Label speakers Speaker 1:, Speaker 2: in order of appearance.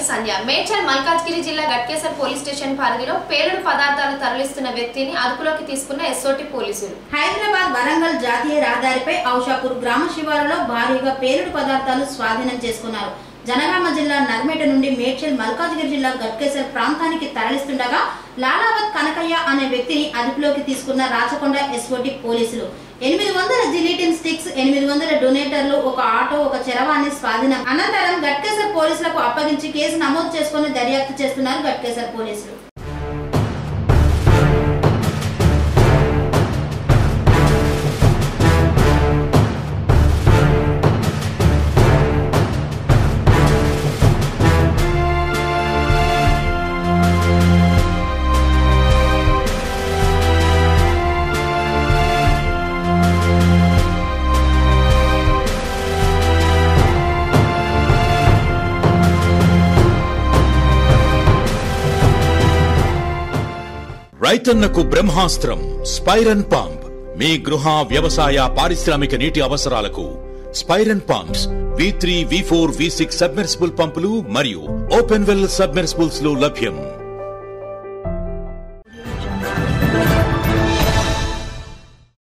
Speaker 1: సంధ్య మేడ్చల్ మల్కాజ్గిరి జిల్లా Ghatkesar police station పరిధిలో పేలుడు పదార్థాలు తరలిస్తున్న వ్యక్తిని అదుపులోకి తీసుకున్న ఎస్ఓటి పోలీసులు
Speaker 2: హైదరాబాద్ వరంగల్ జాతీయ రహదారిపై ఔషాపూర్ గ్రామ శివారులో భారీగా పేలుడు పదార్థాలు స్వాధీనం చేసుకున్నారు జనగామ జిల్లా నర్మేట నుండి మేడ్చల్ మల్కాజ్గిరి జిల్లా గట్కేసర్ ప్రాంతానికి తరలిస్తుండగా లాలావత్ కనకయ్య అనే వ్యక్తిని అదుపులోకి తీసుకున్న రాచకొండ ఎస్ఓటి పోలీసులు ఎనిమిది వందల జిలిటిన్ స్టిక్స్ ఎనిమిది వందల డొనేటర్లు ఒక ఆటో ఒక చరవాణి స్వాధీనం అనంతరం గట్కేసర్ పోలీసులకు అప్పగించి కేసు నమోదు చేసుకుని దర్యాప్తు చేస్తున్నారు గట్కేసర్ పోలీసులు
Speaker 3: రైతన్నకు బ్రహ్మాస్త్రం స్పైరన్ పంప్ మీ గృహ వ్యవసాయ పారిశ్రామిక నీటి అవసరాలకు స్పైరన్ pumps V three V four V six submersible పంపులు మరియు ఓపెన్ వెల్ సబ్మెర్సిబుల్స్ లో లభ్యం